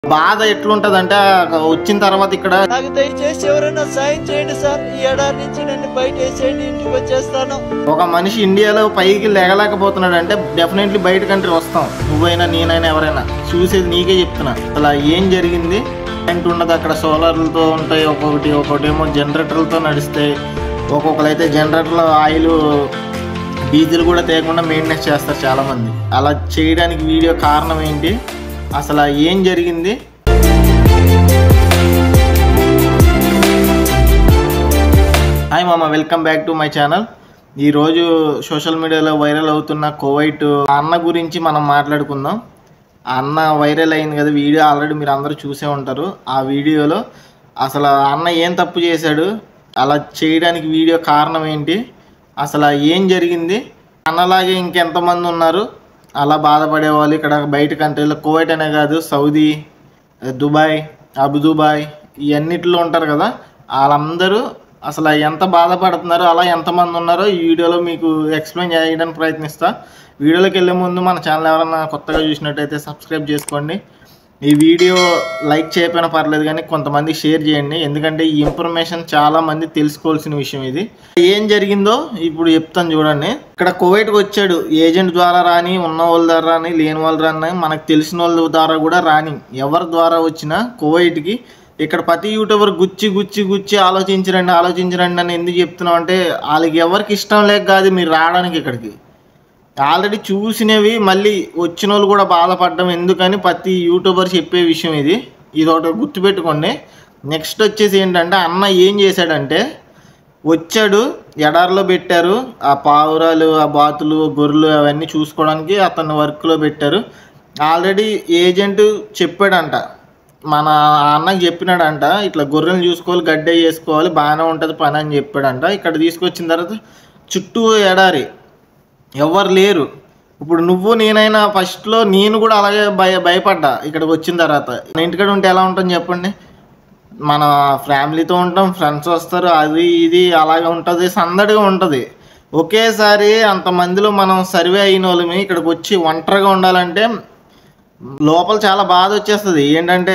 బాధ ఎట్లుంటదంటే వచ్చిన తర్వాత ఇక్కడ నాకు దయచేసి ఎవరైనా సాయం చేయండి సార్ ఈ ఎడారి నుంచి నన్ను బయట వేసేయండి ఇంటికి వచ్చేస్తాను ఒక మనిషి ఇండియాలో పైకి లేగలేకపోతున్నాడు అంటే డెఫినెట్లీ బయట కంట్రీ వస్తాం నువ్వైనా నేనైనా ఎవరైనా చూసేది నీకే చెప్తున్నా అలా ఏం జరిగింది కరెంట్ ఉండదు అక్కడ సోలార్లతో ఉంటాయి ఒక్కొక్కటి ఒక్కొక్కటి ఏమో జనరేటర్లతో నడుస్తాయి ఒక్కొక్కరు అయితే జనరేటర్లో ఆయిల్ డీజిల్ కూడా తేకుండా మెయింటెనెన్స్ చేస్తారు చాలామంది అలా చేయడానికి వీడియో కారణం ఏంటి అసలు ఏం జరిగింది హాయ్ మామ welcome back to my channel ఈరోజు సోషల్ మీడియాలో వైరల్ అవుతున్న కోవైట్ అన్న గురించి మనం మాట్లాడుకుందాం ఆ అన్న వైరల్ అయింది కదా వీడియో ఆల్రెడీ మీరు అందరూ చూసే ఉంటారు ఆ వీడియోలో అసలు ఆ అన్న ఏం తప్పు చేశాడు అలా చేయడానికి వీడియో కారణం ఏంటి అసలు ఏం జరిగింది అన్నలాగే ఇంకెంతమంది ఉన్నారు అలా బాధపడే వాళ్ళు ఇక్కడ బయట కంట్రీలో కోవైట్ అనే కాదు సౌదీ దుబాయ్ అబుదుబాయ్ ఇవన్నిటిలో ఉంటారు కదా వాళ్ళందరూ అసలు ఎంత బాధపడుతున్నారో అలా ఎంతమంది ఉన్నారో ఈ వీడియోలో మీకు ఎక్స్ప్లెయిన్ చేయడానికి ప్రయత్నిస్తా వీడియోలోకి వెళ్ళే ముందు మన ఛానల్ ఎవరైనా కొత్తగా చూసినట్టయితే సబ్స్క్రైబ్ చేసుకోండి ఈ వీడియో లైక్ చేయకపోయినా పర్లేదు కానీ కొంతమంది షేర్ చేయండి ఎందుకంటే ఈ ఇన్ఫర్మేషన్ చాలా మంది తెలుసుకోవాల్సిన విషయం ఇది ఏం జరిగిందో ఇప్పుడు చెప్తాను చూడండి ఇక్కడ కువైట్కి వచ్చాడు ఏజెంట్ ద్వారా రాని ఉన్న వాళ్ళ ద్వారా రాని లేని వాళ్ళు రాని మనకు తెలిసిన వాళ్ళ ద్వారా కూడా రాని ఎవరి ద్వారా వచ్చినా కువైట్కి ఇక్కడ ప్రతి యూట్యూబర్ గుచ్చి గుచ్చి గుచ్చి ఆలోచించరండి ఆలోచించరండి అని ఎందుకు చెప్తున్నాం అంటే వాళ్ళకి ఎవరికి ఇష్టం లేక కాదు మీరు రావడానికి ఇక్కడికి ఆల్రెడీ చూసినవి మళ్ళీ వచ్చిన వాళ్ళు కూడా బాధపడడం ఎందుకని ప్రతి యూట్యూబర్ చెప్పే విషయం ఇది ఇది ఒకటి గుర్తుపెట్టుకోండి నెక్స్ట్ వచ్చేసి ఏంటంటే అన్న ఏం చేశాడంటే వచ్చాడు ఎడారిలో పెట్టారు ఆ పావురాలు ఆ బాతులు గొర్రెలు అవన్నీ చూసుకోవడానికి అతను వర్క్లో పెట్టారు ఆల్రెడీ ఏజెంట్ చెప్పాడంట మన అన్నకి చెప్పినాడంట ఇట్లా గొర్రెలు చూసుకోవాలి గడ్డ చేసుకోవాలి బాగానే ఉంటుంది పని అని చెప్పాడంట ఇక్కడ తీసుకొచ్చిన తర్వాత చుట్టూ ఎడారి ఎవరు లేరు ఇప్పుడు నువ్వు నేనైనా ఫస్ట్లో నేను కూడా అలాగే భయ భయపడ్డా ఇక్కడికి వచ్చిన తర్వాత నా ఇంటికాడ ఉంటే ఎలా ఉంటుంది చెప్పండి మన ఫ్యామిలీతో ఉంటాం ఫ్రెండ్స్ వస్తారు అది ఇది అలాగే ఉంటుంది సందడిగా ఉంటుంది ఒకేసారి అంతమందిలో మనం సర్వే అయిన వాళ్ళమి ఇక్కడికి వచ్చి ఒంటరిగా ఉండాలంటే లోపల చాలా బాధ వచ్చేస్తుంది ఏంటంటే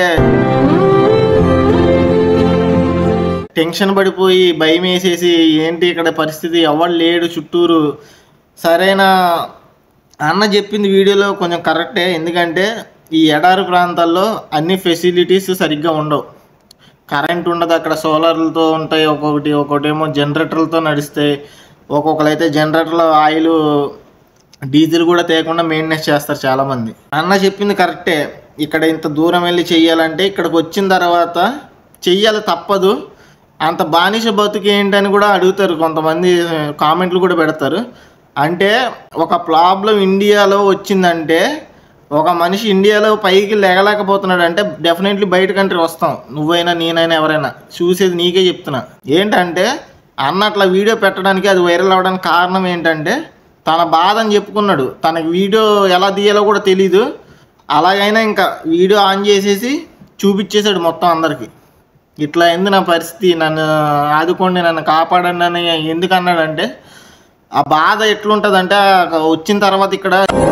టెన్షన్ పడిపోయి భయం వేసేసి ఏంటి ఇక్కడ పరిస్థితి ఎవరు లేడు చుట్టూరు సరైన అన్న చెప్పింది వీడియోలో కొంచెం కరెక్టే ఎందుకంటే ఈ ఎడారి ప్రాంతాల్లో అన్ని ఫెసిలిటీస్ సరిగ్గా ఉండవు కరెంట్ ఉండదు అక్కడ సోలార్లతో ఉంటాయి ఒక్కొక్కటి ఒక్కొక్కటి ఏమో జనరేటర్లతో నడుస్తాయి ఒక్కొక్కరు అయితే జనరేటర్లో ఆయిల్ డీజిల్ కూడా తేకుండా మెయింటెనెన్స్ చేస్తారు చాలామంది అన్న చెప్పింది కరెక్టే ఇక్కడ ఇంత దూరం వెళ్ళి చెయ్యాలంటే ఇక్కడికి వచ్చిన తర్వాత చెయ్యాలి తప్పదు అంత బానిస బతుకు ఏంటని కూడా అడుగుతారు కొంతమంది కామెంట్లు కూడా పెడతారు అంటే ఒక ప్రాబ్లం ఇండియాలో వచ్చిందంటే ఒక మనిషి ఇండియాలో పైకి లేగలేకపోతున్నాడు అంటే డెఫినెట్లీ బయట కంట్రీ వస్తాం నువ్వైనా నేనైనా ఎవరైనా చూసేది నీకే చెప్తున్నా ఏంటంటే అన్న అట్లా వీడియో పెట్టడానికి అది వైరల్ అవ్వడానికి కారణం ఏంటంటే తన బాధ అని చెప్పుకున్నాడు తనకి వీడియో ఎలా తీయాలో కూడా తెలీదు అలాగైనా ఇంకా వీడియో ఆన్ చేసేసి చూపించేశాడు మొత్తం అందరికీ ఇట్లా అయింది నా పరిస్థితి నన్ను ఆదుకోండి నన్ను కాపాడండి అని ఎందుకు అన్నాడంటే ఆ బాధ ఎట్లుంటుందంటే ఆ వచ్చిన తర్వాత ఇక్కడ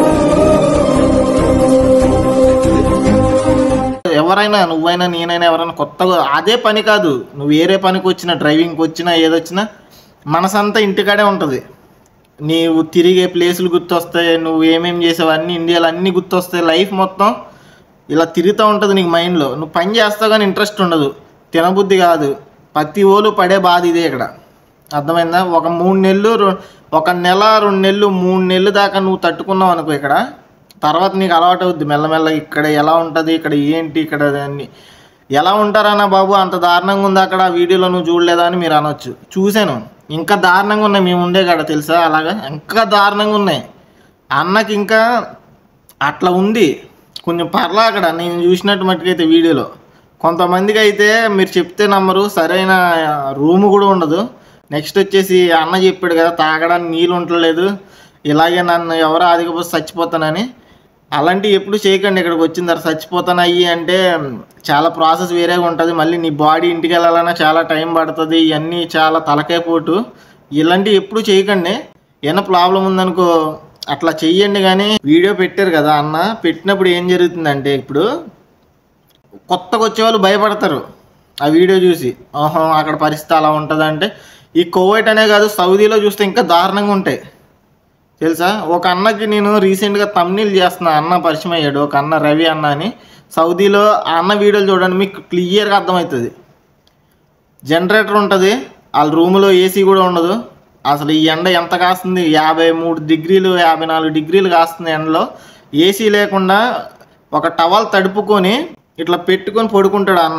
ఎవరైనా నువ్వైనా నేనైనా ఎవరైనా కొత్తగా అదే పని కాదు నువ్వు వేరే పనికి వచ్చినా డ్రైవింగ్కి వచ్చినా ఏదొచ్చినా మనసంతా ఇంటికాడే ఉంటుంది నీవు తిరిగే ప్లేసులు గుర్తొస్తాయి నువ్వు ఏమేం చేసావు అన్ని ఇండియాలో అన్నీ గుర్తొస్తాయి లైఫ్ మొత్తం ఇలా తిరుగుతూ ఉంటుంది నీకు మైండ్లో నువ్వు పని చేస్తావు కానీ ఇంట్రెస్ట్ ఉండదు తినబుద్ధి కాదు ప్రతి ఓలు పడే బాధ ఇదే ఇక్కడ అర్థమైందా ఒక మూడు నెలలు రె- ఒక నెల రెండు నెలలు మూడు నెలలు దాకా నువ్వు తట్టుకున్నావు అనుకో ఇక్కడ తర్వాత నీకు అలవాటు అవుద్ది మెల్లమెల్లగా ఇక్కడ ఎలా ఉంటుంది ఇక్కడ ఏంటి ఇక్కడ అన్ని ఎలా ఉంటారన్నా బాబు అంత దారుణంగా ఉంది అక్కడ ఆ వీడియోలో నువ్వు చూడలేదా అని మీరు అనొచ్చు చూశాను ఇంకా దారుణంగా ఉన్నాయి మేము ఉండే కాడ తెలుసా అలాగా ఇంకా దారుణంగా ఉన్నాయి అన్నకి ఇంకా అట్లా ఉంది కొంచెం పర్లా అక్కడ నేను చూసినట్టు మట్టుకైతే వీడియోలో కొంతమందికి అయితే మీరు చెప్తే నమ్మరు సరైన రూమ్ కూడా ఉండదు నెక్స్ట్ వచ్చేసి అన్న చెప్పాడు కదా తాగడానికి నీళ్ళు ఉండలేదు ఇలాగే నన్ను ఎవరో ఆదికపోతే చచ్చిపోతానని అలాంటివి ఎప్పుడు చేయకండి ఇక్కడికి వచ్చిన తర్వాత చచ్చిపోతాను అయ్యి అంటే చాలా ప్రాసెస్ వేరేగా ఉంటుంది మళ్ళీ నీ బాడీ ఇంటికి వెళ్ళాలన్నా చాలా టైం పడుతుంది ఇవన్నీ చాలా తలకాయ పోటు ఇలాంటివి ఎప్పుడు చేయకండి ఏమైనా ప్రాబ్లం ఉందనుకో అట్లా చెయ్యండి కానీ వీడియో పెట్టారు కదా అన్న పెట్టినప్పుడు ఏం జరుగుతుందంటే ఇప్పుడు కొత్తగా వచ్చేవాళ్ళు భయపడతారు ఆ వీడియో చూసి ఓహో అక్కడ పరిస్థితి అలా ఉంటుంది అంటే ఈ కోవైట్ అనే కాదు సౌదీలో చూస్తే ఇంకా దారుణంగా ఉంటాయి తెలుసా ఒక అన్నకి నేను రీసెంట్గా తమ్నీల్ చేస్తున్నా అన్న పరిచయం అయ్యాడు ఒక అన్న రవి అన్న అని సౌదీలో ఆ అన్న వీడియోలు చూడండి మీకు క్లియర్గా అర్థమవుతుంది జనరేటర్ ఉంటుంది వాళ్ళ రూమ్లో ఏసీ కూడా ఉండదు అసలు ఈ ఎండ ఎంత కాస్తుంది యాభై మూడు డిగ్రీలు యాభై నాలుగు డిగ్రీలు కాస్తుంది ఎండలో ఏసీ లేకుండా ఒక టవల్ తడుపుకొని ఇట్లా పెట్టుకొని పడుకుంటాడు అన్న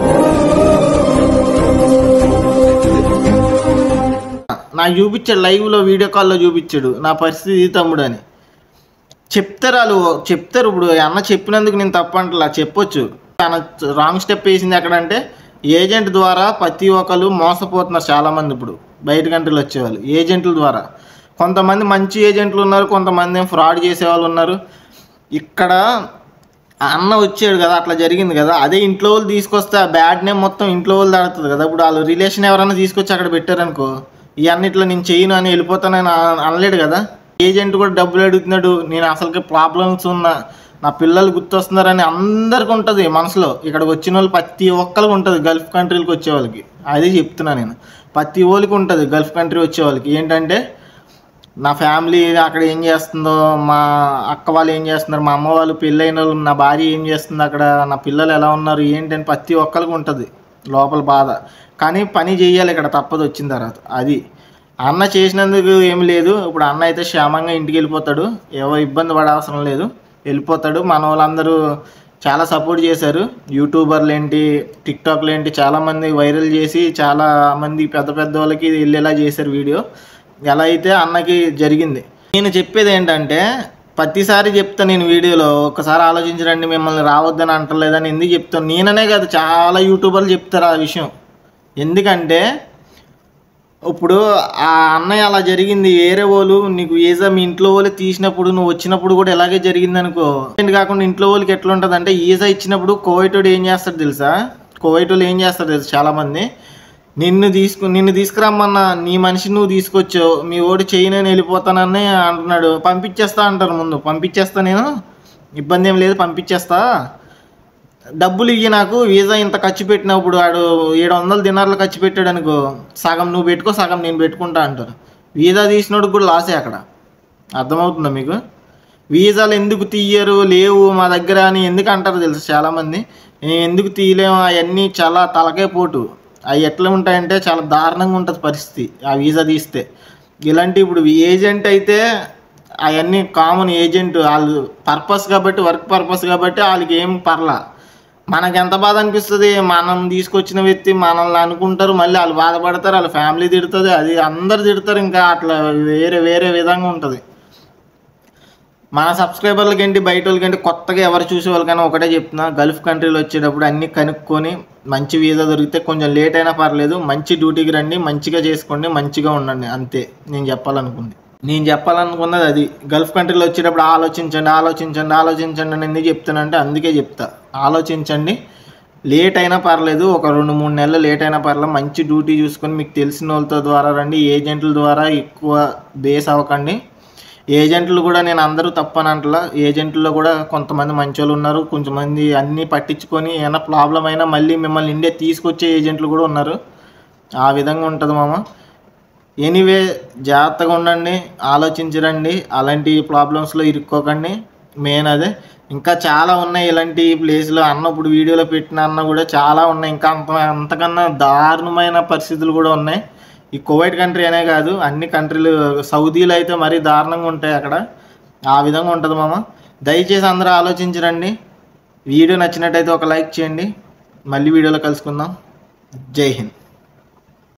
నాకు చూపించాడు లైవ్లో వీడియో కాల్లో చూపించాడు నా పరిస్థితి ఇది తమ్ముడు అని చెప్తారు వాళ్ళు చెప్తారు ఇప్పుడు అన్న చెప్పినందుకు నేను తప్పంటలా చెప్పొచ్చు తన రాంగ్ స్టెప్ వేసింది ఎక్కడంటే ఏజెంట్ ద్వారా ప్రతి ఒక్కరు మోసపోతున్నారు చాలామంది ఇప్పుడు బయట కంట్రీలు వచ్చేవాళ్ళు ఏజెంట్ల ద్వారా కొంతమంది మంచి ఏజెంట్లు ఉన్నారు కొంతమంది ఏం ఫ్రాడ్ చేసేవాళ్ళు ఉన్నారు ఇక్కడ ఆ అన్న వచ్చాడు కదా అట్లా జరిగింది కదా అదే ఇంట్లో వాళ్ళు తీసుకొస్తే ఆ బ్యాడ్ నేమ్ మొత్తం ఇంట్లో వాళ్ళు దాడుతుంది కదా ఇప్పుడు వాళ్ళు రిలేషన్ ఎవరైనా తీసుకొచ్చి అక్కడ పెట్టారనుకో ఈ అన్నిట్లో నేను చేయను అని వెళ్ళిపోతానని అన- అనలేడు కదా ఏజెంట్ కూడా డబ్బులు అడుగుతున్నాడు నేను అసలుకి ప్రాబ్లమ్స్ ఉన్నా నా పిల్లలు గుర్తొస్తున్నారని అందరికి ఉంటుంది మనసులో ఇక్కడికి వచ్చిన వాళ్ళు ప్రతి ఒక్కరికి ఉంటుంది గల్ఫ్ కంట్రీలకు వచ్చే వాళ్ళకి అది చెప్తున్నా నేను ప్రతి ఓళ్ళకి ఉంటుంది గల్ఫ్ కంట్రీ వచ్చే వాళ్ళకి ఏంటంటే నా ఫ్యామిలీ అక్కడ ఏం చేస్తుందో మా అక్క వాళ్ళు ఏం చేస్తున్నారు మా అమ్మ వాళ్ళు పెళ్ళైన వాళ్ళు నా భార్య ఏం చేస్తుంది అక్కడ నా పిల్లలు ఎలా ఉన్నారు ఏంటని ప్రతి ఒక్కరికి ఉంటుంది లోపల బాధ కానీ పని చేయాలి ఇక్కడ తప్పదు వచ్చిన తర్వాత అది అన్న చేసినందుకు ఏమి లేదు ఇప్పుడు అన్న అయితే క్షేమంగా ఇంటికి వెళ్ళిపోతాడు ఏవో ఇబ్బంది పడే అవసరం లేదు వెళ్ళిపోతాడు మన వాళ్ళందరూ చాలా సపోర్ట్ చేశారు యూట్యూబర్లు ఏంటి టిక్టాక్లు ఏంటి చాలామంది వైరల్ చేసి చాలా మంది పెద్ద పెద్ద వాళ్ళకి ఇది వెళ్ళేలా చేశారు వీడియో ఎలా అయితే అన్నకి జరిగింది నేను చెప్పేది ఏంటంటే ప్రతిసారి చెప్తా నేను వీడియోలో ఒకసారి ఆలోచించరండి మిమ్మల్ని రావద్దని అంటలేదని ఎందుకు చెప్తాను నేననే కాదు చాలా యూట్యూబర్లు చెప్తారు ఆ విషయం ఎందుకంటే ఇప్పుడు ఆ అన్నయ్య అలా జరిగింది వేరే వాళ్ళు నీకు వీసా మీ ఇంట్లో వాళ్ళు తీసినప్పుడు నువ్వు వచ్చినప్పుడు కూడా ఇలాగే జరిగింది అనుకో ఏంటి కాకుండా ఇంట్లో వాళ్ళకి ఎట్లా ఉంటుంది అంటే వీసా ఇచ్చినప్పుడు కోవైటోడు ఏం చేస్తాడు తెలుసా కోవైటోళ్ళు ఏం చేస్తారు తెలుసు చాలామంది నిన్ను తీసుకు నిన్ను తీసుకురమ్మన్న నీ మనిషి నువ్వు తీసుకొచ్చావు మీ ఓడి చేయి నేను వెళ్ళిపోతానని అంటున్నాడు పంపించేస్తా అంటారు ముందు పంపించేస్తా నేను ఇబ్బంది ఏం లేదు పంపించేస్తా డబ్బులు ఇయ్యి నాకు వీసా ఇంత ఖర్చు పెట్టినప్పుడు వాడు ఏడు వందల దినార్లు ఖర్చు పెట్టాడు అనుకో సగం నువ్వు పెట్టుకో సగం నేను పెట్టుకుంటా అంటారు వీసా తీసినోడికి కూడా లాసే అక్కడ అర్థమవుతుందా మీకు వీసాలు ఎందుకు తీయరు లేవు మా దగ్గర అని ఎందుకు అంటారు తెలుసు చాలామంది "నేను ఎందుకు తీయలేము అవన్నీ చాలా తలకే పోటు అవి ఎట్లా ఉంటాయంటే చాలా దారుణంగా ఉంటుంది పరిస్థితి ఆ వీసా తీస్తే ఇలాంటి ఇప్పుడు ఏజెంట్ అయితే అవన్నీ కామన్ ఏజెంట్ వాళ్ళు పర్పస్ కాబట్టి వర్క్ పర్పస్ కాబట్టి వాళ్ళకి ఏం పర్లా మనకి ఎంత బాధ అనిపిస్తుంది మనం తీసుకొచ్చిన వ్యక్తి మనల్ని అనుకుంటారు మళ్ళీ వాళ్ళు బాధపడతారు వాళ్ళ ఫ్యామిలీ తిడుతుంది అది అందరు తిడతారు ఇంకా అట్లా వేరే వేరే విధంగా ఉంటుంది మన సబ్స్క్రైబర్లకి ఏంటి బయట వాళ్ళకి కొత్తగా ఎవరు చూసే వాళ్ళకైనా ఒకటే చెప్తున్నా గల్ఫ్ కంట్రీలో వచ్చేటప్పుడు అన్నీ కనుక్కొని మంచి వీసా దొరికితే కొంచెం లేట్ అయినా పర్లేదు మంచి డ్యూటీకి రండి మంచిగా చేసుకోండి మంచిగా ఉండండి అంతే నేను చెప్పాలనుకుంది నేను చెప్పాలనుకున్నది అది గల్ఫ్ కంట్రీలో వచ్చేటప్పుడు ఆలోచించండి ఆలోచించండి ఆలోచించండి అని ఎందుకు చెప్తానంటే అందుకే చెప్తా ఆలోచించండి లేట్ అయినా పర్లేదు ఒక రెండు మూడు నెలలు లేట్ అయినా పర్లేదు మంచి డ్యూటీ చూసుకొని మీకు తెలిసిన వాళ్ళతో ద్వారా రండి ఏజెంట్ల ద్వారా ఎక్కువ బేస్ అవ్వకండి ఏజెంట్లు కూడా నేను అందరూ తప్పని అంటలా ఏజెంట్లో కూడా కొంతమంది మంచోళ్ళు ఉన్నారు కొంతమంది అన్నీ పట్టించుకొని ఏమైనా ప్రాబ్లం అయినా మళ్ళీ మిమ్మల్ని ఇండియా తీసుకొచ్చే ఏజెంట్లు కూడా ఉన్నారు ఆ విధంగా ఉంటుంది మామ ఎనీవే జాగ్రత్తగా ఉండండి ఆలోచించరండి అలాంటి ప్రాబ్లమ్స్లో ఇరుక్కోకండి మెయిన్ అదే ఇంకా చాలా ఉన్నాయి ఇలాంటి ప్లేస్లో అన్న ఇప్పుడు వీడియోలో పెట్టిన అన్న కూడా చాలా ఉన్నాయి ఇంకా అంత అంతకన్నా దారుణమైన పరిస్థితులు కూడా ఉన్నాయి ఈ కువైట్ కంట్రీ అనే కాదు అన్ని కంట్రీలు సౌదీలో అయితే మరీ దారుణంగా ఉంటాయి అక్కడ ఆ విధంగా ఉంటుంది మామ దయచేసి అందరూ ఆలోచించరండి వీడియో నచ్చినట్టయితే ఒక లైక్ చేయండి మళ్ళీ వీడియోలో కలుసుకుందాం జై హింద్